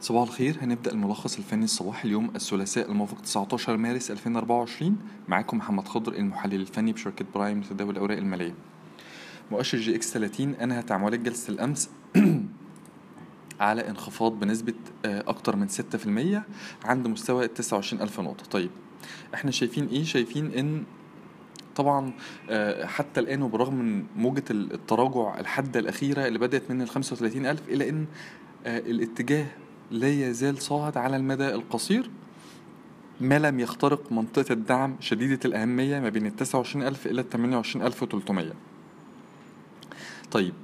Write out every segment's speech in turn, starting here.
صباح الخير هنبدأ الملخص الفني الصباحي اليوم الثلاثاء الموافق 19 مارس 2024 معاكم محمد خضر المحلل الفني بشركة برايم لتداول الأوراق المالية مؤشر جي اكس 30 أنهى تعاملات جلسة الأمس على انخفاض بنسبة آه، أكتر من 6% عند مستوى 29000 نقطة طيب احنا شايفين ايه شايفين ان طبعا آه، حتى الآن وبرغم من موجة التراجع الحادة الأخيرة اللي بدأت من ال 35000 إلا إن آه، الاتجاه لا يزال صاعد على المدى القصير ما لم يخترق منطقة الدعم شديدة الأهمية ما بين ال 29000 إلى ال 28300 طيب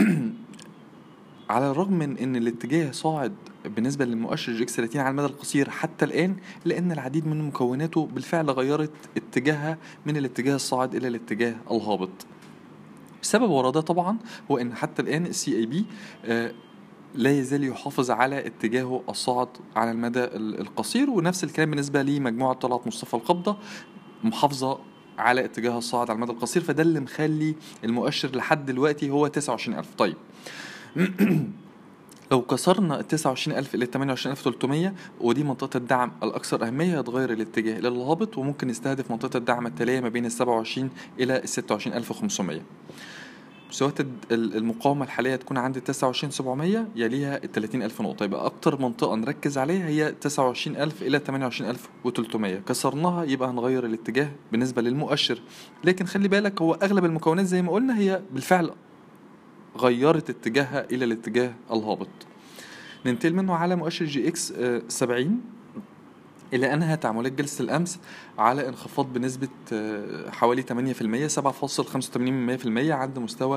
على الرغم من ان الاتجاه صاعد بالنسبة للمؤشر جي اكس 30 على المدى القصير حتى الآن لأن العديد من مكوناته بالفعل غيرت اتجاهها من الاتجاه الصاعد إلى الاتجاه الهابط السبب وراء ده طبعا هو ان حتى الان السي اي بي لا يزال يحافظ على اتجاهه الصاعد على المدى ال- القصير ونفس الكلام بالنسبه لمجموعه طلعت مصطفى القبضه محافظه على اتجاهها الصاعد على المدى القصير فده اللي مخلي المؤشر لحد دلوقتي هو 29000 طيب لو كسرنا ال 29000 إلى 28300 ودي منطقة الدعم الأكثر أهمية هتغير الاتجاه إلى الهابط وممكن يستهدف منطقة الدعم التالية ما بين ال 27 إلى ال 26500 مستويات الد- ال- المقاومة الحالية تكون عند 29700 يليها ال 30000 نقطة يبقى أكتر منطقة نركز عليها هي 29000 إلى 28300 كسرناها يبقى هنغير الاتجاه بالنسبة للمؤشر لكن خلي بالك هو أغلب المكونات زي ما قلنا هي بالفعل غيرت اتجاهها إلى الاتجاه الهابط ننتقل منه على مؤشر جي اكس آه، 70 إلى أنهى تعاملات جلسة الأمس على انخفاض بنسبة آه، حوالي 8% 7.85% عند مستوى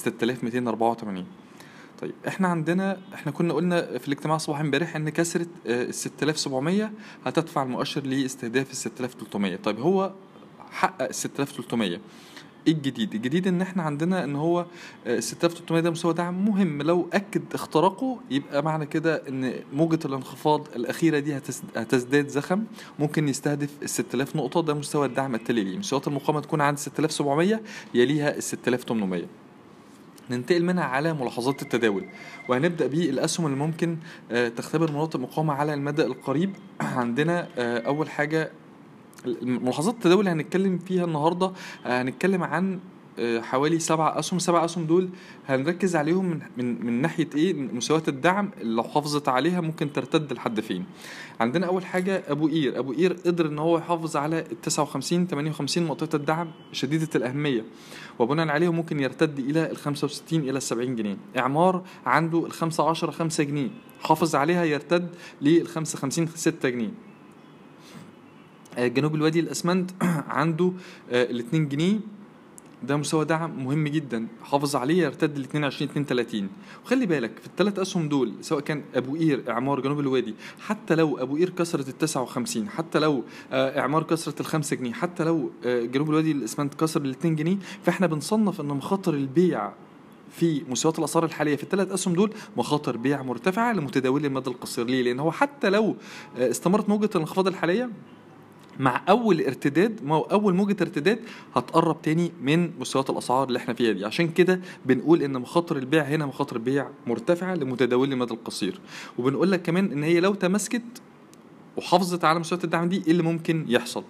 6284 طيب احنا عندنا احنا كنا قلنا في الاجتماع الصباحي امبارح ان كسرة ال 6700 هتدفع المؤشر لاستهداف ال 6300 طيب هو حقق ال 6300 ايه الجديد؟ الجديد ان احنا عندنا ان هو آه، 6300 ده مستوى دعم مهم لو اكد اختراقه يبقى معنى كده ان موجة الانخفاض الاخيرة دي هتس- هتزداد زخم ممكن يستهدف ال 6000 نقطة ده مستوى الدعم التالي ليه مستويات المقاومة تكون عند 6700 يليها ال 6800 ننتقل منها على ملاحظات التداول وهنبدأ بالأسهم اللي ممكن آه، تختبر مناطق مقاومة على المدى القريب عندنا آه، أول حاجة ملاحظات التداول اللي هنتكلم فيها النهارده آه، هنتكلم عن آه، حوالي سبع اسهم سبع اسهم دول هنركز عليهم من من من ناحيه ايه من مستويات الدعم اللي لو حافظت عليها ممكن ترتد لحد فين عندنا اول حاجه ابو قير ابو قير قدر ان هو يحافظ على ال 59 58 منطقه الدعم شديده الاهميه وبناء عليه ممكن يرتد الى ال 65 الى ال 70 جنيه اعمار عنده ال 15 5 جنيه حافظ عليها يرتد لل 55 6 جنيه آه، جنوب الوادي الاسمنت عنده ال 2 جنيه ده مستوى دعم مهم جدا حافظ عليه يرتد ل 22 32 وخلي بالك في الثلاث اسهم دول سواء كان ابو قير اعمار جنوب الوادي حتى لو ابو قير كسرت ال 59 حتى لو آه، اعمار كسرت ال 5 جنيه حتى لو آه، جنوب الوادي الاسمنت كسر ال 2 جنيه فاحنا بنصنف ان مخاطر البيع في مستويات الاسعار الحاليه في الثلاث اسهم دول مخاطر بيع مرتفعه لمتداولي المدى القصير ليه؟ لان هو حتى لو آه، استمرت موجه الانخفاض الحاليه مع اول ارتداد ما هو اول موجه ارتداد هتقرب تاني من مستويات الاسعار اللي احنا فيها دي عشان كده بنقول ان مخاطر البيع هنا مخاطر بيع مرتفعه لمتداولي المدى القصير وبنقول لك كمان ان هي لو تماسكت وحافظت على مستويات الدعم دي ايه اللي ممكن يحصل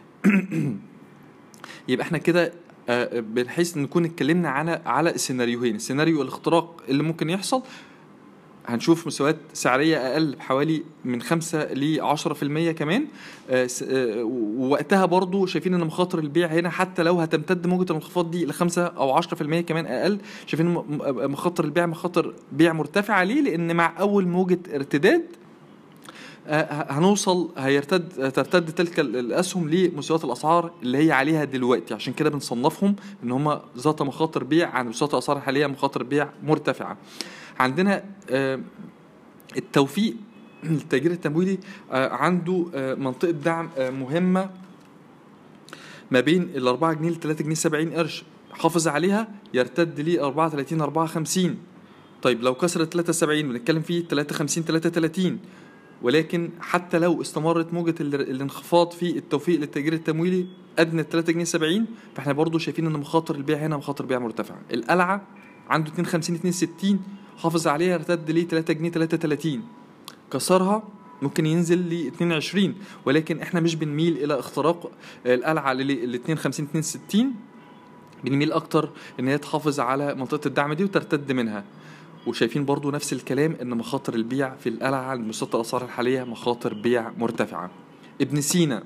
يبقى احنا كده آه، بنحيث نكون اتكلمنا على على السيناريوهين سيناريو الاختراق اللي ممكن يحصل هنشوف مستويات سعرية أقل بحوالي من 5 ل 10% كمان آه، س- آه، ووقتها برضو شايفين إن مخاطر البيع هنا حتى لو هتمتد موجة الانخفاض دي ل 5 أو 10% كمان أقل شايفين م- م- مخاطر البيع مخاطر بيع مرتفعة ليه؟ لأن مع أول موجة ارتداد آه، هنوصل هيرتد ترتد تلك ال- الاسهم لمستويات الاسعار اللي هي عليها دلوقتي عشان كده بنصنفهم ان هم ذات مخاطر بيع عن مستويات الاسعار الحاليه مخاطر بيع مرتفعه عندنا آه، التوفيق التأجير التمويلي آه، عنده آه، منطقة دعم آه، مهمة ما بين ال 4 جنيه ل 3 جنيه 70 قرش حافظ عليها يرتد ل 34 54 طيب لو كسرت 73 بنتكلم فيه 53 33 ولكن حتى لو استمرت موجة ال- الانخفاض في التوفيق للتأجير التمويلي أدنى 3 جنيه 70 فاحنا برضو شايفين ان مخاطر البيع هنا مخاطر بيع مرتفعة القلعة عنده 52 62 حافظ عليها ارتد ليه 3 جنيه 33 كسرها ممكن ينزل ل 22 ولكن احنا مش بنميل الى اختراق القلعه ل 52 62 بنميل اكتر ان هي تحافظ على منطقه الدعم دي وترتد منها وشايفين برضو نفس الكلام ان مخاطر البيع في القلعه المستوى الاسعار الحاليه مخاطر بيع مرتفعه ابن سينا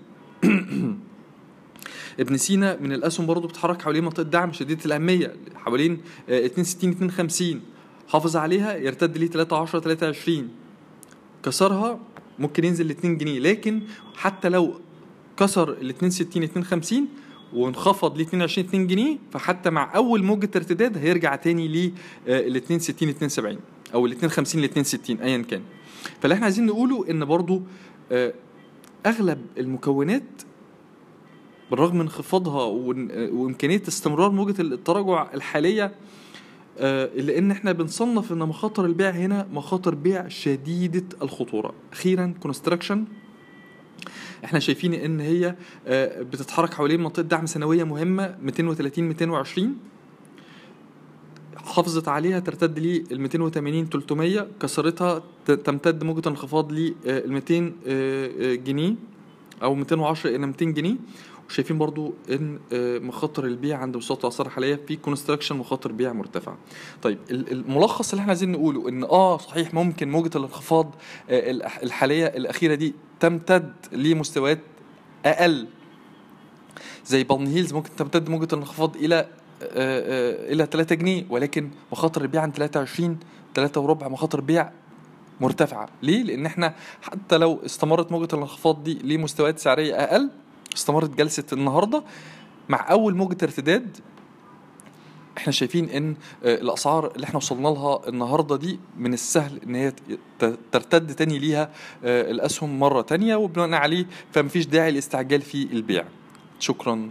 ابن سينا من الاسهم برضو بتتحرك حوالين منطقه دعم شديده الاهميه حوالين 62 52 حافظ عليها يرتد ليه 13 23 كسرها ممكن ينزل ل 2 جنيه لكن حتى لو كسر ال 62 52 وانخفض ل 22 2 جنيه فحتى مع اول موجه ارتداد هيرجع تاني لل 62 72 او ال 52 ل 62 ايا كان فاللي احنا عايزين نقوله ان برضو اغلب المكونات بالرغم من انخفاضها وامكانيه استمرار موجه التراجع الحاليه الا ان احنا بنصنف ان مخاطر البيع هنا مخاطر بيع شديده الخطوره اخيرا كونستراكشن احنا شايفين ان هي بتتحرك حوالين منطقه دعم سنويه مهمه 230 220 حافظت عليها ترتد لي ال 280 300 كسرتها تمتد موجه الانخفاض لل 200 جنيه او 210 الى 200 جنيه وشايفين برضو ان مخاطر البيع عند مستوى الاسعار الحاليه في كونستراكشن مخاطر بيع مرتفعه. طيب الملخص اللي احنا عايزين نقوله ان اه صحيح ممكن موجه الانخفاض الحاليه الاخيره دي تمتد لمستويات اقل زي بالن هيلز ممكن تمتد موجه الانخفاض الى الى 3 جنيه ولكن مخاطر البيع عند 23 3 وربع مخاطر بيع مرتفعه ليه لان احنا حتى لو استمرت موجه الانخفاض دي لمستويات سعريه اقل استمرت جلسه النهارده مع اول موجه ارتداد احنا شايفين ان الاسعار اللي احنا وصلنا لها النهارده دي من السهل ان هي ترتد تاني ليها الاسهم مره تانية وبناء عليه فمفيش داعي للاستعجال في البيع شكرا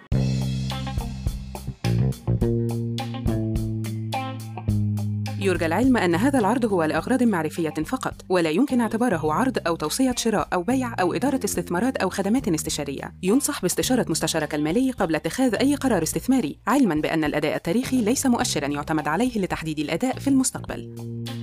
يرجى العلم أن هذا العرض هو لأغراض معرفية فقط، ولا يمكن اعتباره عرض أو توصية شراء أو بيع أو إدارة استثمارات أو خدمات استشارية. ينصح باستشارة مستشارك المالي قبل اتخاذ أي قرار استثماري، علماً بأن الأداء التاريخي ليس مؤشراً يعتمد عليه لتحديد الأداء في المستقبل.